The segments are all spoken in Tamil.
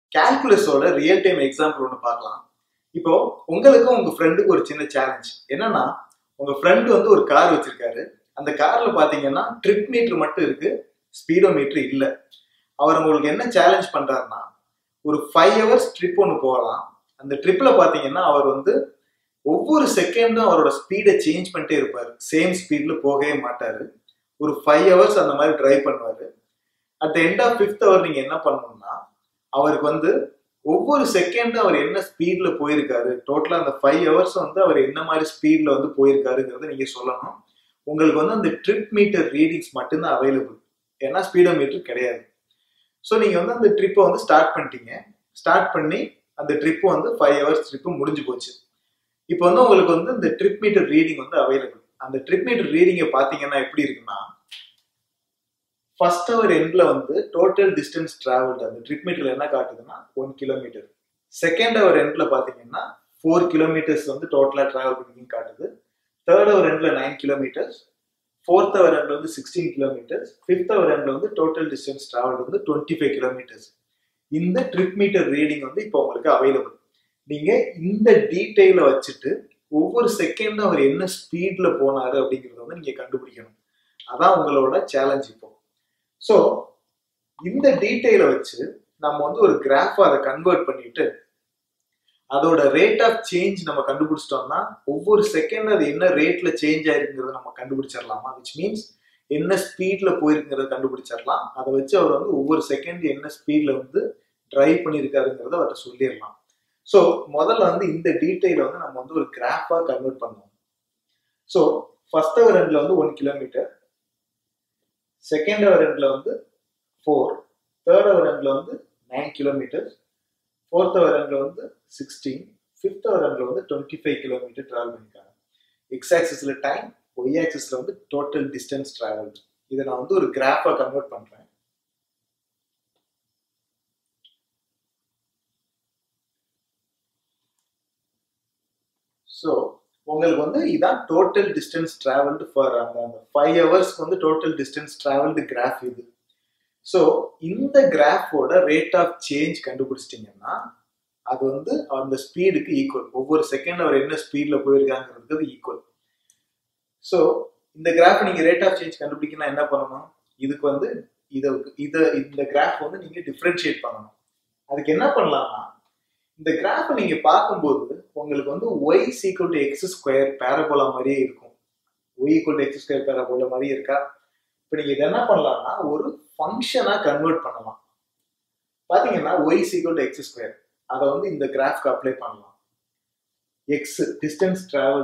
கால்குலஸோட ரியல் டைம் எக்ஸாம்பிள் ஒன்று பார்க்கலாம் இப்போ உங்களுக்கும் உங்க ஃப்ரெண்டுக்கு ஒரு சின்ன சேலஞ்ச் என்னன்னா உங்க ஃப்ரெண்டு வந்து ஒரு கார் வச்சிருக்காரு அந்த கார்ல பாத்தீங்கன்னா ட்ரிப் மீட்டர் மட்டும் இருக்கு ஸ்பீடோ மீட்டர் இல்ல அவர் உங்களுக்கு என்ன சேலஞ்ச் பண்றாருன்னா ஒரு ஃபைவ் ஹவர்ஸ் ட்ரிப் ஒன்று போகலாம் அந்த ட்ரிப்ல பாத்தீங்கன்னா அவர் வந்து ஒவ்வொரு செகண்டும் அவரோட ஸ்பீடை சேஞ்ச் பண்ணிட்டே இருப்பாரு சேம் ஸ்பீட்ல போகவே மாட்டாரு ஒரு ஃபைவ் ஹவர்ஸ் அந்த மாதிரி டிரைவ் பண்ணுவாரு at end of fifth hour நீங்க என்ன பண்ணணும்னா அவருக்கு வந்து ஒவ்வொரு செகண்டும் அவர் என்ன ஸ்பீட்ல போயிருக்காரு டோட்டலா அந்த ஃபைவ் ஹவர்ஸ் வந்து அவர் என்ன மாதிரி ஸ்பீட்ல வந்து போயிருக்காருங்கிறத நீங்க சொல்லணும் உங்களுக்கு வந்து அந்த ட்ரிப் மீட்டர் ரீடிங்ஸ் மட்டும்தான் அவைலபிள் ஏன்னா ஸ்பீடோ மீட்டர் கிடையாது ஸோ நீங்க வந்து அந்த ட்ரிப்பை வந்து ஸ்டார்ட் பண்ணிட்டீங்க ஸ்டார்ட் பண்ணி அந்த ட்ரிப் வந்து ஃபைவ் ஹவர்ஸ் ட்ரிப்பு முடிஞ்சு போச்சு இப்போ வந்து உங்களுக்கு வந்து இந்த ட்ரிப் மீட்டர் ரீடிங் வந்து அவைலபிள் அந்த ட்ரிப் மீட்டர் ரீடிங்கை பார்த்தீங்கன்னா எப்படி இருக்குன்னா ஃபர்ஸ்ட் அவர் எண்ட்ல வந்து டோட்டல் டிஸ்டன்ஸ் டிராவல்டு அந்த ட்ரிப் மீட்டர்ல என்ன காட்டுதுன்னா ஒன் கிலோமீட்டர் செகண்ட் அவர் எண்ட்ல பாத்தீங்கன்னா ஃபோர் கிலோமீட்டர்ஸ் வந்து டோட்டலா டிராவல் பண்ணிங்கன்னு காட்டுது தேர்ட் அவர் எண்ட்ல நைன் கிலோமீட்டர்ஸ் ஃபோர்த் அவர் எண்ட்ல வந்து சிக்ஸ்டீன் கிலோமீட்டர்ஸ் ஃபிஃப்த் அவர் எண்ட்ல வந்து டோட்டல் டிஸ்டன்ஸ் டிராவல் வந்து டுவெண்ட்டி ஃபைவ் கிலோமீட்டர்ஸ் இந்த ட்ரிப் மீட்டர் ரீடிங் வந்து இப்போ உங்களுக்கு அவைலபிள் நீங்க இந்த டீட்டெயில வச்சுட்டு ஒவ்வொரு செகண்டும் அவர் என்ன ஸ்பீட்ல போனாரு அப்படிங்கறத வந்து நீங்க கண்டுபிடிக்கணும் அதான் உங்களோட சேலஞ்ச் இப்போ ஸோ இந்த டீட்டெயிலை வச்சு நம்ம வந்து ஒரு கிராஃபை அதை கன்வெர்ட் பண்ணிட்டு அதோட ரேட் ஆஃப் சேஞ்ச் நம்ம கண்டுபிடிச்சிட்டோம்னா ஒவ்வொரு செகண்ட் அது என்ன ரேட்ல சேஞ்ச் ஆயிருக்குங்கிறத நம்ம கண்டுபிடிச்சிடலாமா விச் மீன்ஸ் என்ன ஸ்பீட்ல போயிருக்குங்கிறத கண்டுபிடிச்சிடலாம் அதை வச்சு அவர் வந்து ஒவ்வொரு செகண்ட் என்ன ஸ்பீட்ல வந்து டிரைவ் பண்ணியிருக்காருங்கிறத அவர்கிட்ட சொல்லிடலாம் ஸோ முதல்ல வந்து இந்த டீட்டெயில வந்து நம்ம வந்து ஒரு கிராஃபா கன்வெர்ட் பண்ணுவோம் ஸோ ஃபர்ஸ்ட் அவர் ரெண்டுல வந்து ஒன் கிலோமீட்டர் செகண்ட் அவர் எண்ட்ல வந்து ஃபோர் தேர்ட் அவர் எண்ட்ல வந்து நைன் கிலோமீட்டர்ஸ் ஃபோர்த் அவர் எண்ட்ல வந்து சிக்ஸ்டீன் ஃபிஃப்த் அவர் எண்ட்ல வந்து டுவெண்ட்டி ஃபைவ் கிலோமீட்டர் டிராவல் பண்ணியிருக்காங்க எக்ஸ் ஆக்சிஸ்ல டைம் ஒய் ஆக்சிஸ்ல வந்து டோட்டல் டிஸ்டன்ஸ் டிராவல் இதை நான் வந்து ஒரு கிராஃபா கன்வெர்ட் பண்றேன் ஸோ உங்களுக்கு வந்து இதான் டோட்டல் டிஸ்டன்ஸ் டிராவல்டு ஃபார் அந்த அந்த ஃபைவ் ஹவர்ஸ்க்கு வந்து டோட்டல் டிஸ்டன்ஸ் டிராவல்டு கிராஃப் இது ஸோ இந்த கிராஃபோட ரேட் ஆஃப் சேஞ்ச் கண்டுபிடிச்சிட்டிங்கன்னா அது வந்து அந்த ஸ்பீடுக்கு ஈக்குவல் ஒவ்வொரு செகண்ட் அவர் என்ன ஸ்பீட்ல போயிருக்காங்கிறது ஈக்குவல் ஸோ இந்த கிராஃப் நீங்க ரேட் ஆஃப் சேஞ்ச் கண்டுபிடிக்கணும் என்ன பண்ணணும் இதுக்கு வந்து இதை இதை இந்த கிராஃப் வந்து நீங்க டிஃப்ரென்ஷியேட் பண்ணணும் அதுக்கு என்ன பண்ணலாம்னா இந்த கிராஃப் நீங்க பார்க்கும்போது உங்களுக்கு வந்து Y equal to X square parabola மாதிரியே இருக்கும் Y equal to X square parabola மாதிரியே இருக்கா இப்போ நீங்க இதை என்ன பண்ணலாம்னா ஒரு ஃபங்க்ஷனா கன்வெர்ட் பண்ணலாம் பாத்தீங்கன்னா y equal to X square அதை வந்து இந்த கிராஃப்க்கு அப்ளை பண்ணலாம் x distance travel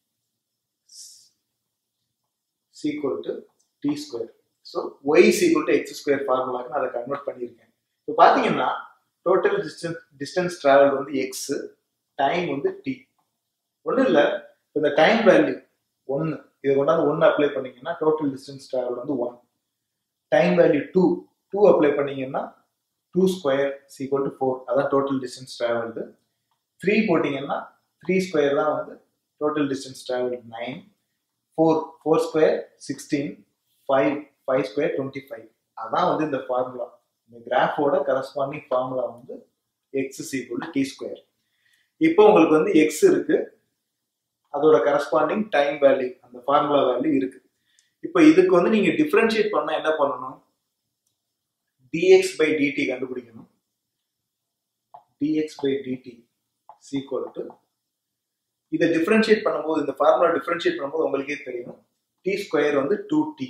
equal to t square so y equal to X square ஃபார்முலாக்கு நான் அதை கன்வெர்ட் பண்ணியிருக்கேன் இப்போ பார்த்தீங்கன்னா டோட்டல் டிஸ்டன்ஸ் டிஸ்டன்ஸ் டிராவல் வந்து எக்ஸ் டைம் வந்து டி ஒன்றும் இல்லை இந்த டைம் வேல்யூ ஒன்று இதை கொண்டாந்து ஒன்று அப்ளை பண்ணீங்கன்னா டோட்டல் டிஸ்டன்ஸ் டிராவல் வந்து one time value two two apply பண்ணீங்கன்னா two square equal to four அதான் டோட்டல் டிஸ்டன்ஸ் டிராவல்டு த்ரீ போட்டிங்கன்னா த்ரீ ஸ்கொயர் தான் வந்து total distance travel nine four four square sixteen five five square twenty five அதான் வந்து இந்த ஃபார்முலா இந்த கிராஃபோட கரஸ்பாண்டிங் ஃபார்முலா வந்து எக்ஸ் சீக்வல் டி ஸ்கொயர் இப்போ உங்களுக்கு வந்து எக்ஸ் இருக்கு அதோட கரஸ்பாண்டிங் டைம் வேல்யூ அந்த ஃபார்முலா வேல்யூ இருக்கு இப்போ இதுக்கு வந்து நீங்க டிஃபரன்ஷியேட் பண்ணா என்ன பண்ணணும் டிஎக்ஸ் பை டிடி கண்டுபிடிக்கணும் dx by dt equal to இதை டிஃபரன்ஷியேட் பண்ணும்போது இந்த ஃபார்முலா டிஃபரன்ஷியேட் பண்ணும்போது உங்களுக்கே தெரியும் டி ஸ்கொயர் வந்து டூ டி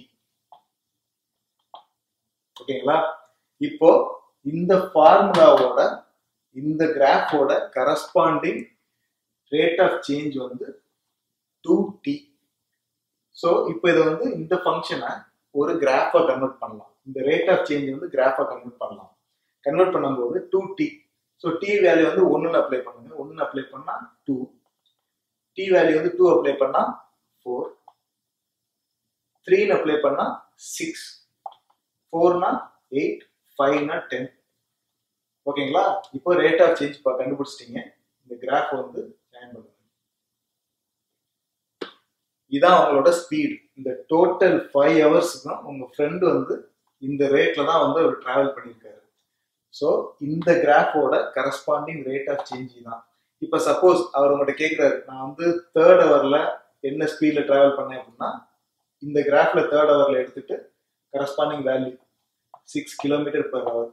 ஓகேங்களா இப்போ இந்த ஃபார்முலாவோட இந்த கிராஃபோட கரஸ்பாண்டிங் ரேட் ஆஃப் சேஞ்ச் வந்து டூ டி ஸோ இப்போ இதை வந்து இந்த ஃபங்க்ஷனை ஒரு கிராஃபா கன்வெர்ட் பண்ணலாம் இந்த ரேட் ஆஃப் சேஞ்ச் வந்து கிராஃபா கன்வெர்ட் பண்ணலாம் கன்வெர்ட் பண்ணும்போது two t so t value வந்து ஒன்றுன்னு அப்ளை பண்ணுங்க ஒன்று அப்ளை பண்ணா டூ டி வேல்யூ வந்து டூ அப்ளை பண்ணா ஃபோர் த்ரீன்னு அப்ளை பண்ணா சிக்ஸ் ஃபோர்னா எயிட் ஃபைவ்னா டென் ஓகேங்களா இப்போ ரேட் ஆஃப் சேஞ்ச் கண்டுபிடிச்சிட்டீங்க இந்த கிராஃப் வந்து ஜாயின் பண்ணுங்க இதான் அவங்களோட ஸ்பீட் இந்த டோட்டல் ஃபைவ் ஹவர்ஸ் தான் உங்க ஃப்ரெண்டு வந்து இந்த ரேட்ல தான் வந்து அவர் டிராவல் பண்ணியிருக்காரு ஸோ இந்த கிராஃபோட கரஸ்பாண்டிங் ரேட் ஆஃப் சேஞ்ச் தான் இப்போ சப்போஸ் அவர் உங்கள்கிட்ட கேட்குறாரு நான் வந்து தேர்ட் ஹவர்ல என்ன ஸ்பீட்ல டிராவல் பண்ணேன் அப்படின்னா இந்த கிராஃப்ல தேர்ட் ஹவர்ல எடுத்துட்டு corresponding value six kilometre per hour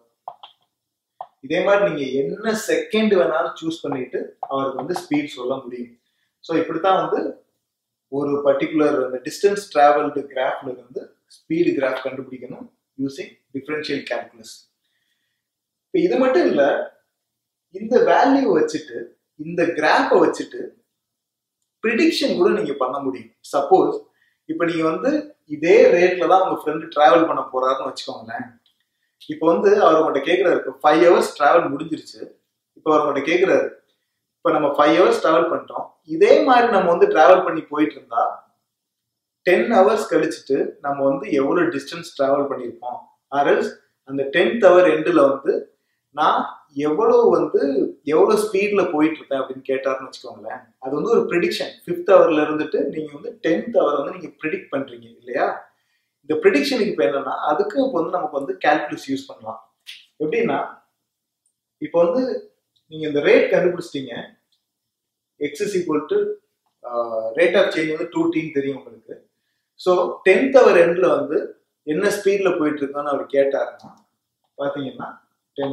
இதே மாதிரி நீங்க என்ன செகண்ட் வேணாலும் சூஸ் பண்ணிட்டு அவருக்கு வந்து ஸ்பீட் சொல்ல முடியும் ஸோ இப்படித்தான் வந்து ஒரு பர்டிகுலர் அந்த டிஸ்டன்ஸ் டிராவல்டு கிராஃப்ல இருந்து ஸ்பீடு கிராஃப் கண்டுபிடிக்கணும் யூசிங் டிஃபரன்ஷியல் கேல்குலஸ் இப்போ இது மட்டும் இல்ல இந்த வேல்யூ வச்சுட்டு இந்த கிராஃபை வச்சுட்டு ப்ரிடிக்ஷன் கூட நீங்க பண்ண முடியும் சப்போஸ் இப்போ நீங்க வந்து இதே ரேட்ல தான் உங்க ஃப்ரெண்டு டிராவல் பண்ண போறாருன்னு வச்சுக்கோங்களேன் இப்போ வந்து அவர் உங்கள்கிட்ட கேட்குறாரு இப்போ ஃபைவ் ஹவர்ஸ் டிராவல் முடிஞ்சிருச்சு இப்போ அவர் உங்கள்கிட்ட கேட்குறாரு இப்போ நம்ம ஃபைவ் ஹவர்ஸ் டிராவல் பண்ணிட்டோம் இதே மாதிரி நம்ம வந்து டிராவல் பண்ணி போயிட்டு இருந்தா டென் ஹவர்ஸ் கழிச்சுட்டு நம்ம வந்து எவ்வளோ டிஸ்டன்ஸ் டிராவல் பண்ணியிருப்போம் அரல்ஸ் அந்த டென்த் ஹவர் எண்டில் வந்து நான் எவ்வளோ வந்து எவ்வளோ ஸ்பீடில் போயிட்டு இருப்பேன் அப்படின்னு கேட்டாருன்னு வச்சுக்கோங்களேன் அது வந்து ஒரு ப்ரிடிக்ஷன் ஃபிஃப்த் ஹவர்ல இருந்துட்டு நீங்கள் வந்து டென்த் ஹவர் வந்து நீங்கள் ப்ரிடிக்ட் பண்ணுறீங்க இல்லையா இந்த ப்ரிடிக்ஷனுக்கு இப்போ என்னன்னா அதுக்கு இப்போ வந்து நமக்கு வந்து கால்குலஸ் யூஸ் பண்ணலாம் எப்படின்னா இப்போ வந்து நீங்க இந்த ரேட் கண்டுபிடிச்சிட்டீங்க x is equal to rate of change வந்து டூ டீன் தெரியும் உங்களுக்கு ஸோ டென்த் அவர் எண்ட்ல வந்து என்ன ஸ்பீட்ல போயிட்டு இருக்கோன்னு அவர் கேட்டாருன்னா பாத்தீங்கன்னா ten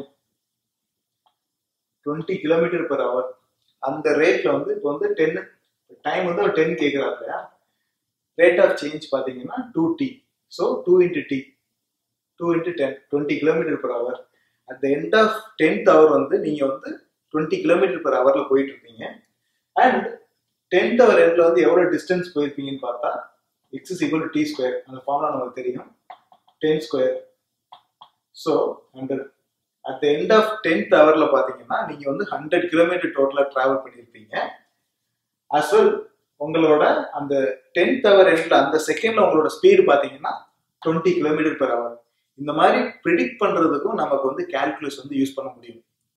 twenty kilometre per hour அந்த ரேட்ல வந்து இப்போ வந்து டென் டைம் வந்து அவர் டென் கேட்குறாரு இல்லையா ரேட் ஆஃப் சேஞ்ச் பார்த்தீங்கன்னா two t so two into t two into ten twenty kilometre per hour at the end of tenth hour வந்து நீங்கள் வந்து டுவெண்ட்டி கிலோமீட்டர் பர் ஹவரில் போயிட்டு இருப்பீங்க அண்ட் டென்த் ஹவர் எண்டில் வந்து எவ்வளோ டிஸ்டன்ஸ் போயிருப்பீங்கன்னு பார்த்தா x is equal t square அந்த ஃபார்முலா நமக்கு தெரியும் ten square so hundred at the end of tenth ஹவரில் பார்த்தீங்கன்னா நீங்கள் வந்து ஹண்ட்ரட் கிலோமீட்டர் டோட்டலாக ட்ராவல் பண்ணியிருப்பீங்க அஸ் வெல் உங்களோட அந்த டென்த் ஹவர் எண்ட்ல அந்த செகண்ட்ல உங்களோட ஸ்பீடு பாத்தீங்கன்னா டுவெண்ட்டி கிலோமீட்டர் பெர் ஹவர் இந்த மாதிரி ப்ரிடிக்ட் பண்றதுக்கும் நமக்கு வந்து கால்குலஸ் வந்து யூஸ் பண்ண முடியும்